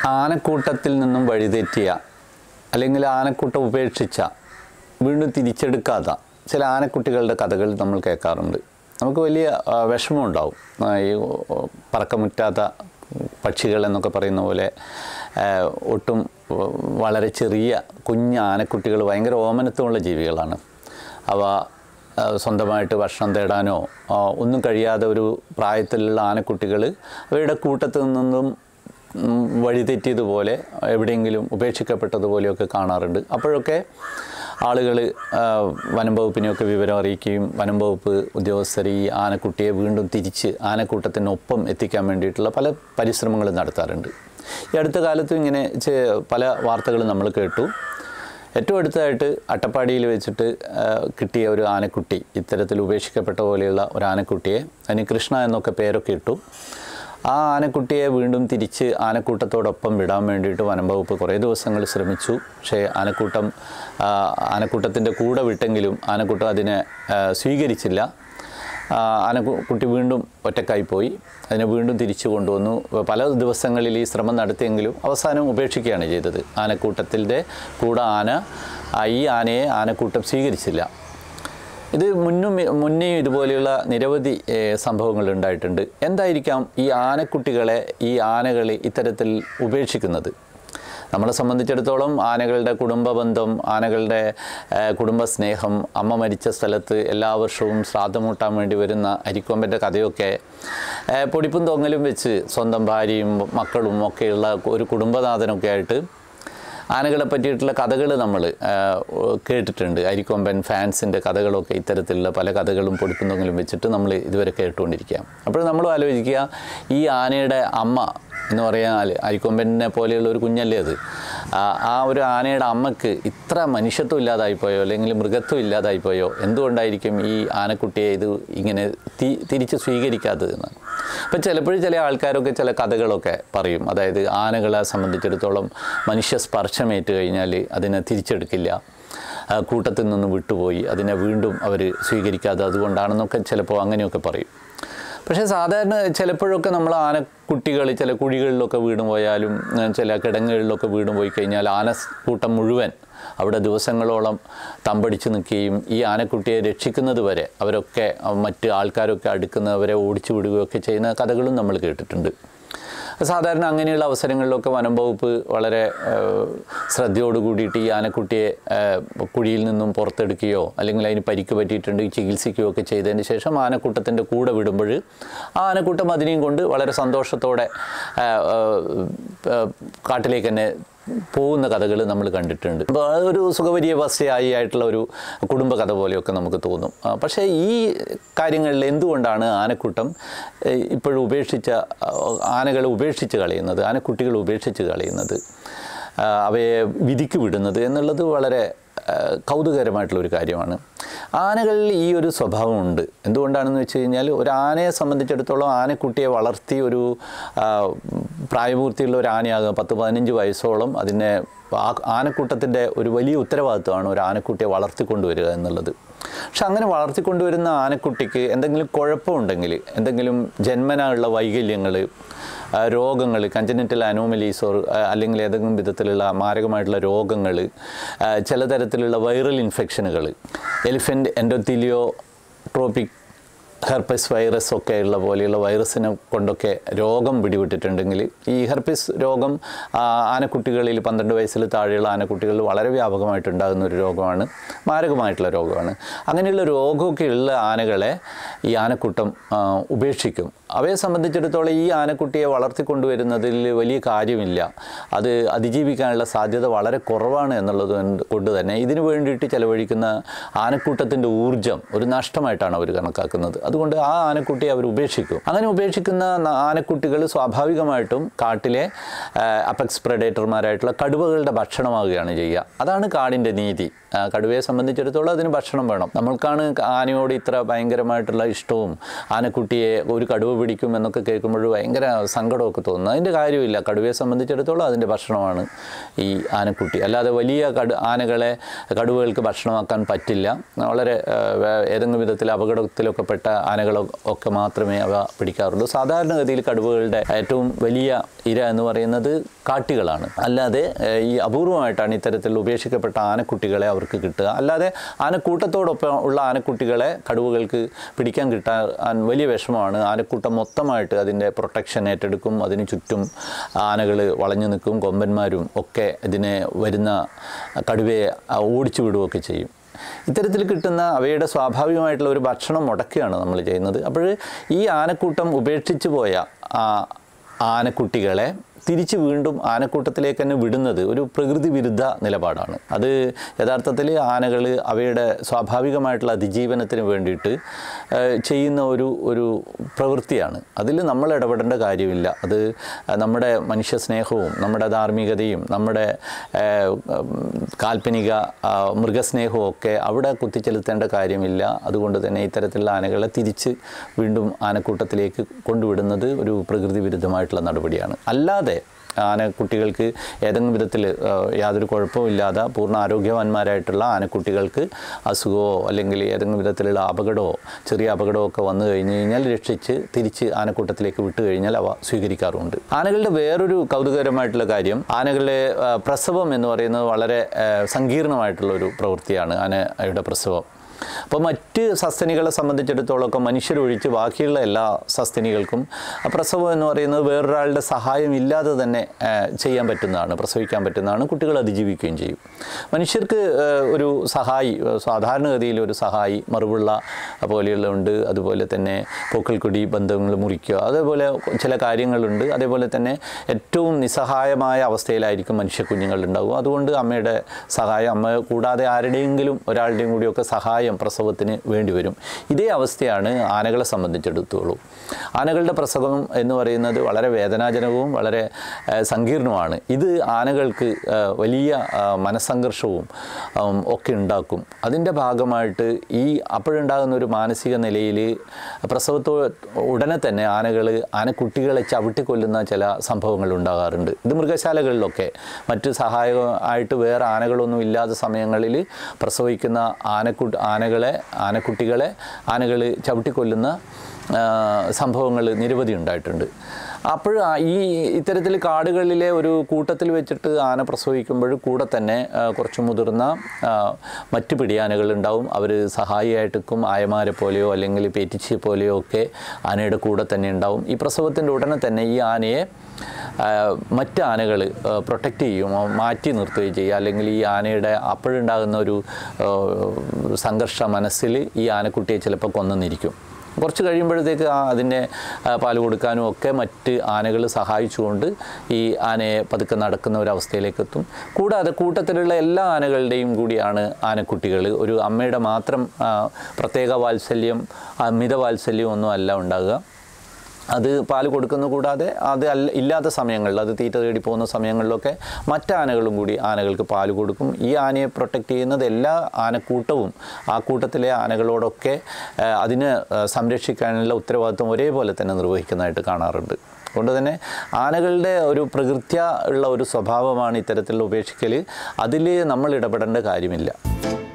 ആനക്കൂട്ടത്തിൽ നിന്നും വഴിതെറ്റിയ അല്ലെങ്കിൽ ആനക്കൂട്ടം ഉപേക്ഷിച്ച വീണ്ടും തിരിച്ചെടുക്കാത്ത ചില ആനക്കുട്ടികളുടെ കഥകൾ നമ്മൾ കേൾക്കാറുണ്ട് നമുക്ക് വലിയ ആ, വിഷമമുണ്ടാവും ആ, ഈ ഓ, പറക്കമുറ്റാത്ത പക്ഷികൾ എന്നൊക്കെ പറയുന്ന പോലെ ആ, ഒട്ടും വളരെ ചെറിയ കുഞ്ഞ് ആനക്കുട്ടികൾ ഭയങ്കര ഓമനത്വമുള്ള ജീവികളാണ് അവ ആ, സ്വന്തമായിട്ട് ഭക്ഷണം തേടാനോ ആ, ഒന്നും കഴിയാതെ ഒരു പ്രായത്തിലുള്ള ആനക്കുട്ടികൾ അവയുടെ കൂട്ടത്തിൽ നിന്നും ഉം, വഴിതെറ്റിയതുപോലെ എവിടെയെങ്കിലും ഉപേക്ഷിക്കപ്പെട്ടതുപോലെയൊക്കെ കാണാറുണ്ട് അപ്പോഴൊക്കെ ആളുകൾ വനം വകുപ്പിനെയൊക്കെ വിവരം അറിയിക്കുകയും വനം വകുപ്പ് ഉദ്യോഗസ്ഥർ ഈ ആനക്കുട്ടിയെ വീണ്ടും തിരിച്ച് ആനക്കൂട്ടത്തിനൊപ്പം എത്തിക്കാൻ വേണ്ടിയിട്ടുള്ള പല പരിശ്രമങ്ങളും നടത്താറുണ്ട് ഈ അടുത്ത കാലത്തും ഇങ്ങനെ ചെ- പല വാർത്തകളും നമ്മൾ കേട്ടു ഏറ്റവും അടുത്തതായിട്ട് അട്ടപ്പാടിയിൽ വെച്ചിട്ട് ആ, കിട്ടിയ ഒരു ആനക്കുട്ടി ഇത്തരത്തിൽ ഉപേക്ഷിക്കപ്പെട്ട പോലെയുള്ള ഒരു ആനക്കുട്ടിയെ അതിന് കൃഷ്ണ എന്നൊക്കെ പേരൊക്കെ ഇട്ടു ആ ആനക്കുട്ടിയെ വീണ്ടും തിരിച്ച് ആനക്കൂട്ടത്തോടൊപ്പം വിടാൻ വേണ്ടിയിട്ട് വനം വകുപ്പ് കുറേ ദിവസങ്ങൾ ശ്രമിച്ചു പക്ഷേ ആനക്കൂട്ടം ആ, ആനക്കൂട്ടത്തിൻ്റെ കൂടെ വിട്ടെങ്കിലും ആനക്കൂട്ടം അതിനെ ആ, സ്വീകരിച്ചില്ല ആ, ആനക്കുട്ടി വീണ്ടും ഒറ്റക്കായി പോയി അതിനെ വീണ്ടും തിരിച്ചു കൊണ്ടുവന്നു പല ദിവസങ്ങളിൽ ഈ ശ്രമം നടത്തിയെങ്കിലും അവസാനം ഉപേക്ഷിക്കുകയാണ് ചെയ്തത് ആനക്കൂട്ടത്തിൻ്റെ കൂടെ ആന ആ, ഈ ആനയെ ആനക്കൂട്ടം സ്വീകരിച്ചില്ല ഇത് മുന്നും മുന്നേ ഇതുപോലെയുള്ള നിരവധി ഏഹ്, സംഭവങ്ങൾ ഉണ്ടായിട്ടുണ്ട് എന്തായിരിക്കാം ഈ ആനക്കുട്ടികളെ ഈ ആനകൾ ഇത്തരത്തിൽ ഉപേക്ഷിക്കുന്നത് നമ്മളെ സംബന്ധിച്ചിടത്തോളം ആനകളുടെ കുടുംബ ബന്ധം ആനകളുടെ ഏഹ്, കുടുംബസ്നേഹം അമ്മ മരിച്ച സ്ഥലത്ത് എല്ലാ വർഷവും ശ്രാദ്ധമൂട്ടാൻ വേണ്ടി വരുന്ന അരിക്കൊമ്പൻ്റെ കഥയൊക്കെ ഏഹ്, പൊടിപ്പും തൊങ്ങലും വെച്ച് സ്വന്തം ഭാര്യയും മക്കളും ഒക്കെയുള്ള ഒരു കുടുംബനാഥനൊക്കെ ആയിട്ട് ആനകളെ പറ്റിയിട്ടുള്ള കഥകൾ നമ്മൾ കേട്ടിട്ടുണ്ട് അരിക്കൊമ്പൻ ഫാൻസിൻ്റെ കഥകളൊക്കെ ഇത്തരത്തിലുള്ള പല കഥകളും പൊടിപ്പുന്തെങ്കിലും വെച്ചിട്ട് നമ്മൾ ഇതുവരെ കേട്ടുകൊണ്ടിരിക്കുക അപ്പോൾ നമ്മൾ ആലോചിക്കുക ഈ ആനയുടെ അമ്മ എന്ന് പറഞ്ഞാൽ അരിക്കൊമ്പനെ പോലെയുള്ള ഒരു കുഞ്ഞല്ലേ അത് ആ- ആ ഒരു ആനയുടെ അമ്മക്ക് ഇത്ര മനുഷ്യത്വം ഇല്ലാതായിപ്പോയോ അല്ലെങ്കിൽ മൃഗത്വം ഇല്ലാതായിപ്പോയോ എന്തുകൊണ്ടായിരിക്കും ഈ ആനക്കുട്ടിയെ ഇത് ഇങ്ങനെ തി തിരിച്ച് സ്വീകരിക്കാത്തത് എന്നാണ് അപ്പം ചിലപ്പോഴും ചില ആൾക്കാരൊക്കെ ചില കഥകളൊക്കെ പറയും അതായത് ആനകളെ സംബന്ധിച്ചിടത്തോളം മനുഷ്യ സ്പർശമേറ്റ് കഴിഞ്ഞാൽ അതിനെ തിരിച്ചെടുക്കില്ല ആ, കൂട്ടത്തിൽ നിന്ന് വിട്ടുപോയി അതിനെ വീണ്ടും അവർ സ്വീകരിക്കാതെ അതുകൊണ്ടാണെന്നൊക്കെ ചിലപ്പോൾ അങ്ങനെയൊക്കെ പറയും പക്ഷേ സാധാരണ ചിലപ്പോഴൊക്കെ നമ്മൾ ആനക്കുട്ടികൾ ചില കുഴികളിലൊക്കെ വീണ് പോയാലും ഏ, ചില കിടങ്ങുകളിലൊക്കെ വീണ് പോയി കഴിഞ്ഞാൽ ആന കൂട്ടം മുഴുവൻ അവിടെ ദിവസങ്ങളോളം തമ്പടിച്ച് നിൽക്കുകയും ഈ ആനക്കുട്ടിയെ രക്ഷിക്കുന്നത് വരെ അവരൊക്കെ അ, മറ്റ് ആൾക്കാരൊക്കെ അടുക്കുന്നവരെ ഓടിച്ചു വിടുകയൊക്കെ ചെയ്യുന്ന കഥകളും നമ്മൾ കേട്ടിട്ടുണ്ട് സാധാരണ അങ്ങനെയുള്ള അവസരങ്ങളിലൊക്കെ വനം വകുപ്പ് വളരെ ഏഹ്, ശ്രദ്ധയോട് കൂടിയിട്ട് ഈ ആനക്കുട്ടിയെ ഏഹ്, കുഴിയിൽ നിന്നും പുറത്തെടുക്കുകയോ അല്ലെങ്കിൽ അതിന് പരിക്ക് പറ്റിയിട്ടുണ്ട് ചികിത്സിക്കുകയോ ഒക്കെ ചെയ്തതിന് ശേഷം ആനക്കൂട്ടത്തിൻ്റെ കൂടെ വിടുമ്പോൾ ആ ആനക്കൂട്ടം അതിനെയും കൊണ്ട് വളരെ സന്തോഷത്തോടെ ഏഹ്, ഏഹ്, കാട്ടിലേക്ക് തന്നെ പോകുന്ന കഥകൾ നമ്മൾ കണ്ടിട്ടുണ്ട് അപ്പോൾ അതൊരു സുഖപര്യവസ്ഥയായി ആയിട്ടുള്ള ഒരു കുടുംബകഥ പോലെയൊക്കെ നമുക്ക് തോന്നും ആ, പക്ഷേ ഈ കാര്യങ്ങളിൽ എന്തുകൊണ്ടാണ് ആനക്കൂട്ടം ഏഹ്, ഇപ്പോഴും ഉപേക്ഷിച്ച ആനകളെ ഉപേക്ഷിച്ച് കളയുന്നത് ആനക്കുട്ടികൾ ഉപേക്ഷിച്ച് കളയുന്നത് ആ, അവയെ വിധിക്ക് വിടുന്നത് എന്നുള്ളത് വളരെ ആ, കൗതുകരമായിട്ടുള്ളൊരു കാര്യമാണ് ആനകളിൽ ഈ ഒരു സ്വഭാവമുണ്ട് എന്തുകൊണ്ടാണെന്ന് വെച്ച് കഴിഞ്ഞാൽ ഒരു ആനയെ സംബന്ധിച്ചിടത്തോളം ആനക്കുട്ടിയെ വളർത്തി ഒരു ആ, പ്രായപൂർത്തിയുള്ള ഒരു ആനയാകുക പത്ത് പതിനഞ്ച് വയസ്സോളം അതിനെ ആ ആനക്കൂട്ടത്തിൻ്റെ ഒരു വലിയ ഉത്തരവാദിത്വമാണ് ഒരു ആനക്കുട്ടിയെ വളർത്തിക്കൊണ്ടുവരിക എന്നുള്ളത് പക്ഷെ അങ്ങനെ വളർത്തിക്കൊണ്ടുവരുന്ന ആനക്കുട്ടിക്ക് എന്തെങ്കിലും കുഴപ്പമുണ്ടെങ്കിൽ എന്തെങ്കിലും ജന്മനാ ഉള്ള വൈകല്യങ്ങൾ രോഗങ്ങൾ കഞ്ചനിറ്റൽ അനോമലീസ് ഓർ അല്ലെങ്കിൽ ഏതെങ്കിലും വിധത്തിലുള്ള മാരകമായിട്ടുള്ള രോഗങ്ങൾ ചില തരത്തിലുള്ള വൈറൽ ഇൻഫെക്ഷനുകൾ elephant endotheliotropic herpes virus ഒക്കെ ഉള്ള പോലെയുള്ള വൈറസിനെ കൊണ്ടൊക്കെ രോഗം പിടിപെട്ടിട്ടുണ്ടെങ്കിൽ ഈ ഹെർപ്പിസ് രോഗം ആ, ആനക്കുട്ടികളിൽ പന്ത്രണ്ട് വയസ്സിൽ താഴെയുള്ള ആനക്കുട്ടികളിൽ വളരെ വ്യാപകമായിട്ട് ഉണ്ടാകുന്ന ഒരു രോഗമാണ് മാരകമായിട്ടുള്ള രോഗമാണ് അങ്ങനെയുള്ള രോഗമൊക്കെ ഉള്ള ആനകളെ ഈ ആനക്കൂട്ടം ആ, ഉപേക്ഷിക്കും അവയെ സംബന്ധിച്ചിടത്തോളം ഈ ആനക്കുട്ടിയെ വളർത്തിക്കൊണ്ടുവരുന്നതിൽ വലിയ കാര്യമില്ല അത് അതിജീവിക്കാനുള്ള സാധ്യത വളരെ കുറവാണ് എന്നുള്ളത് കൊണ്ട് കൊണ്ട് തന്നെ ഇതിനു വേണ്ടിയിട്ട് ചെലവഴിക്കുന്ന ആനക്കൂട്ടത്തിൻ്റെ ഊർജം ഒരു നഷ്ടമായിട്ടാണ് അവർ കണക്കാക്കുന്നത് അതുകൊണ്ട് ആ ആനക്കുട്ടിയെ അവർ ഉപേക്ഷിക്കും അങ്ങനെ ഉപേക്ഷിക്കുന്ന ന- ആനക്കുട്ടികൾ സ്വാഭാവികമായിട്ടും കാട്ടിലെ അപെക്സ് പ്രഡേറ്റർമാരായിട്ടുള്ള കടുവകളുടെ ഭക്ഷണമാവുകയാണ് ചെയ്യുക അതാണ് കാടിൻ്റെ നീതി ആ, കടുവയെ സംബന്ധിച്ചിടത്തോളം അതിന് ഭക്ഷണം വേണം നമ്മൾക്കാണ് ആനയോട് ഇത്ര ഭയങ്കരമായിട്ടുള്ള ഇഷ്ടവും ആനക്കുട്ടിയെ ഒരു കടുവ പിടിക്കും എന്നൊക്കെ കേൾക്കുമ്പോൾ ഭയങ്കര സങ്കടമൊക്കെ തോന്നുന്നു അതിൻ്റെ കാര്യമില്ല കടുവയെ സംബന്ധിച്ചിടത്തോളം അതിൻ്റെ ഭക്ഷണമാണ് ഈ ആനക്കുട്ടി അല്ലാതെ വലിയ കടു ആനകളെ കടുവകൾക്ക് ഭക്ഷണമാക്കാൻ പറ്റില്ല വളരെ ആ, വേ- ഏതെങ്കിലും വിധത്തിൽ അപകടത്തിലൊക്കെ പെട്ട ആനകളോ ഒക്കെ മാത്രമേ അവ പിടിക്കാറുള്ളൂ സാധാരണഗതിയിൽ കടുവകളുടെ ഏറ്റവും വലിയ ഇര എന്ന് പറയുന്നത് കാട്ടികളാണ് അല്ലാതെ ഏഹ്, ഈ അപൂർവമായിട്ടാണ് ഇത്തരത്തിൽ ഉപേക്ഷിക്കപ്പെട്ട ആനക്കുട്ടികളെ അവർക്ക് കിട്ടുക അല്ലാതെ ആനക്കൂട്ടത്തോടൊപ്പം ഉള്ള ആനക്കുട്ടികളെ കടുവകൾക്ക് പിടിക്കാൻ കിട്ടാൻ വലിയ വിഷമമാണ് ആനക്കൂട്ടം മൊത്തമായിട്ട് അതിൻ്റെ പ്രൊട്ടക്ഷൻ ഏറ്റെടുക്കും അതിന് ചുറ്റും ആനകൾ വളഞ്ഞു നിൽക്കും കൊമ്പന്മാരും ഒക്കെ ഇതിനെ വരുന്ന കടുവയെ ആ, ഓടിച്ചു വിടുകയൊക്കെ ചെയ്യും ഇത്തരത്തിൽ കിട്ടുന്ന അവയുടെ സ്വാഭാവികമായിട്ടുള്ള ഒരു ഭക്ഷണം മുടക്കുകയാണ് നമ്മൾ ചെയ്യുന്നത് അപ്പോൾ ഈ ആനക്കൂട്ടം ഉപേക്ഷിച്ച് പോയ ആ ആനക്കുട്ടികളെ തിരിച്ച് വീണ്ടും ആനക്കൂട്ടത്തിലേക്ക് തന്നെ വിടുന്നത് ഒരു പ്രകൃതി വിരുദ്ധ നിലപാടാണ് അത് യഥാർത്ഥത്തിൽ ആനകൾ അവയുടെ സ്വാഭാവികമായിട്ടുള്ള അതിജീവനത്തിന് വേണ്ടിയിട്ട് ഏഹ്, ചെയ്യുന്ന ഒരു ഒരു പ്രവൃത്തിയാണ് അതിൽ നമ്മൾ ഇടപെടേണ്ട കാര്യമില്ല അത് നമ്മുടെ മനുഷ്യ സ്നേഹവും നമ്മുടെ ധാർമ്മികതയും നമ്മുടെ ഏഹ്, ഉം, കാൽപ്പനിക ആ, മൃഗസ്നേഹവും ഒക്കെ അവിടെ കുത്തിച്ചെലുത്തേണ്ട കാര്യമില്ല അതുകൊണ്ട് തന്നെ ഇത്തരത്തിലുള്ള ആനകളെ തിരിച്ച് വീണ്ടും ആനക്കൂട്ടത്തിലേക്ക് കൊണ്ടുവിടുന്നത് ഒരു പ്രകൃതി വിരുദ്ധമായിട്ടുള്ള നടപടിയാണ് അല്ലാതെ ആനക്കുട്ടികൾക്ക് ഏതെങ്കിലും വിധത്തിൽ യാതൊരു കുഴപ്പമില്ലാതെ പൂർണ്ണ ആരോഗ്യവാന്മാരായിട്ടുള്ള ആനക്കുട്ടികൾക്ക് അസുഖമോ അല്ലെങ്കിൽ ഏതെങ്കിലും വിധത്തിലുള്ള അപകടമോ ചെറിയ അപകടമോ ഒക്കെ വന്നു കഴിഞ്ഞ് കഴിഞ്ഞാൽ രക്ഷിച്ച് തിരിച്ച് ആനക്കൂട്ടത്തിലേക്ക് വിട്ടു കഴിഞ്ഞാൽ അവ സ്വീകരിക്കാറുണ്ട് ആനകളുടെ വേറൊരു കൗതുകകരമായിട്ടുള്ള കാര്യം ആനകളുടെ ആ, പ്രസവം എന്ന് പറയുന്നത് വളരെ ആ, സങ്കീർണമായിട്ടുള്ള ഒരു പ്രവൃത്തിയാണ് ആനയുടെ പ്രസവം അപ്പോൾ മറ്റ് സസ്തനികളെ സംബന്ധിച്ചിടത്തോളമൊക്കെ മനുഷ്യരൊഴിച്ച് ബാക്കിയുള്ള എല്ലാ സസ്തനികൾക്കും ആ പ്രസവം എന്ന് പറയുന്നത് വേറൊരാളുടെ സഹായം ഇല്ലാതെ തന്നെ ആ, ചെയ്യാൻ പറ്റുന്നതാണ് പ്രസവിക്കാൻ പറ്റുന്നതാണ് കുട്ടികൾ അതിജീവിക്കുകയും ചെയ്യും മനുഷ്യർക്ക് ആ, ഒരു സഹായി ആ, സാധാരണഗതിയിൽ ഒരു സഹായി മറുപുള്ള പോലെയുള്ള ഉണ്ട് അതുപോലെ തന്നെ പൂക്കൽക്കൊടി ബന്ധങ്ങൾ മുറിക്കുക അതേപോലെ ചില കാര്യങ്ങളുണ്ട് അതേപോലെ തന്നെ ഏറ്റവും നിസ്സഹായമായ അവസ്ഥയിലായിരിക്കും മനുഷ്യ കുഞ്ഞുങ്ങൾ ഉണ്ടാവുക അതുകൊണ്ട് അമ്മയുടെ സഹായം അമ്മ കൂടാതെ ആരുടെയെങ്കിലും ഒരാളുടെയും കൂടിയൊക്കെ സഹായം പ്രസവത്തിന് വേണ്ടി വരും ഇതേ അവസ്ഥയാണ് ആനകളെ സംബന്ധിച്ചിടത്തോളം ആനകളുടെ പ്രസവം എന്ന് പറയുന്നത് വളരെ വേദനാജനകവും വളരെ ആ, സങ്കീർണമാണ് ഇത് ആനകൾക്ക് ആ, വലിയ ആ, മനസ്സംഘർഷവും ഉം, ഒക്കെ ഉണ്ടാക്കും അതിൻ്റെ ഭാഗമായിട്ട് ഈ അപ്പോഴുണ്ടാകുന്ന ഒരു മാനസിക നിലയിൽ പ്രസവത്തോ ഉടനെ തന്നെ ആനകൾ ആനക്കുട്ടികളെ ചവിട്ടിക്കൊല്ലുന്ന ചില സംഭവങ്ങൾ ഉണ്ടാകാറുണ്ട് ഇത് മൃഗശാലകളിലൊക്കെ മറ്റ് സഹായമായിട്ട് വേറെ ആനകളൊന്നും ഇല്ലാത്ത സമയങ്ങളിൽ പ്രസവിക്കുന്ന ആനക്കു ആനകളെ ആനക്കുട്ടികളെ ആനകൾ ചവിട്ടിക്കൊല്ലുന്ന സംഭവങ്ങൾ നിരവധി ഉണ്ടായിട്ടുണ്ട് അപ്പോൾ ഈ ഇത്തരത്തിൽ കാടുകളിലെ ഒരു കൂട്ടത്തിൽ വെച്ചിട്ട് ആന പ്രസവിക്കുമ്പോൾ കൂടെ തന്നെ ആ, കുറച്ച് മുതിർന്ന ആ, മറ്റ് പിടിയാനകൾ ഉണ്ടാവും അവർ സഹായിയായിട്ട് നിൽക്കും ആയമാരെ പോലെയോ അല്ലെങ്കിൽ പേറ്റിച്ചി പോലെയോ ഒക്കെ ആനയുടെ കൂടെ തന്നെ ഉണ്ടാവും ഈ പ്രസവത്തിൻ്റെ ഉടനെ തന്നെ ഈ ആനയെ ആ, മറ്റ് ആനകൾ പ്രൊട്ടക്റ്റ് ചെയ്യും ആ, മാറ്റി നിർത്തുകയും ചെയ്യുക അല്ലെങ്കിൽ ഈ ആനയുടെ അപ്പോഴുണ്ടാകുന്ന ഒരു ആ, സംഘർഷ മനസ്സിൽ ഈ ആനക്കുട്ടിയെ ചിലപ്പോൾ കൊന്നെന്നിരിക്കും കുറച്ച് കഴിയുമ്പോഴത്തേക്ക് ആ അതിനെ ആ, പാല് കൊടുക്കാനും ഒക്കെ മറ്റ് ആനകൾ സഹായിച്ചുകൊണ്ട് ഈ ആനയെ പതുക്കെ നടക്കുന്ന ഒരവസ്ഥയിലേക്ക് എത്തും കൂടാതെ കൂട്ടത്തിലുള്ള എല്ലാ ആനകളുടെയും കൂടിയാണ് ആനക്കുട്ടികൾ ഒരു അമ്മയുടെ മാത്രം ആ, പ്രത്യേക വാത്സല്യം അമിത വാത്സല്യം ഒന്നും അല്ല ഉണ്ടാകുക അത് പാല് കൊടുക്കുന്ന കൂടാതെ അത് അല്ല ഇല്ലാത്ത സമയങ്ങളിൽ അത് തീറ്റ തേടി പോകുന്ന സമയങ്ങളിലൊക്കെ മറ്റ് ആനകളും കൂടി ആനകൾക്ക് പാല് കൊടുക്കും ഈ ആനയെ പ്രൊട്ടക്റ്റ് ചെയ്യുന്നത് എല്ലാ ആനക്കൂട്ടവും ആ കൂട്ടത്തിലെ ആനകളോടൊക്കെ ആ, അതിനെ ആ, സംരക്ഷിക്കാനുള്ള ഉത്തരവാദിത്വം ഒരേപോലെ തന്നെ നിർവഹിക്കുന്നതായിട്ട് കാണാറുണ്ട് അതുകൊണ്ട് തന്നെ ആനകളുടെ ഒരു പ്രകൃത്യ ഉള്ള ഒരു സ്വഭാവമാണ് ഇത്തരത്തിലുള്ള ഉപേക്ഷിക്കൽ അതിൽ നമ്മൾ ഇടപെടേണ്ട കാര്യമില്ല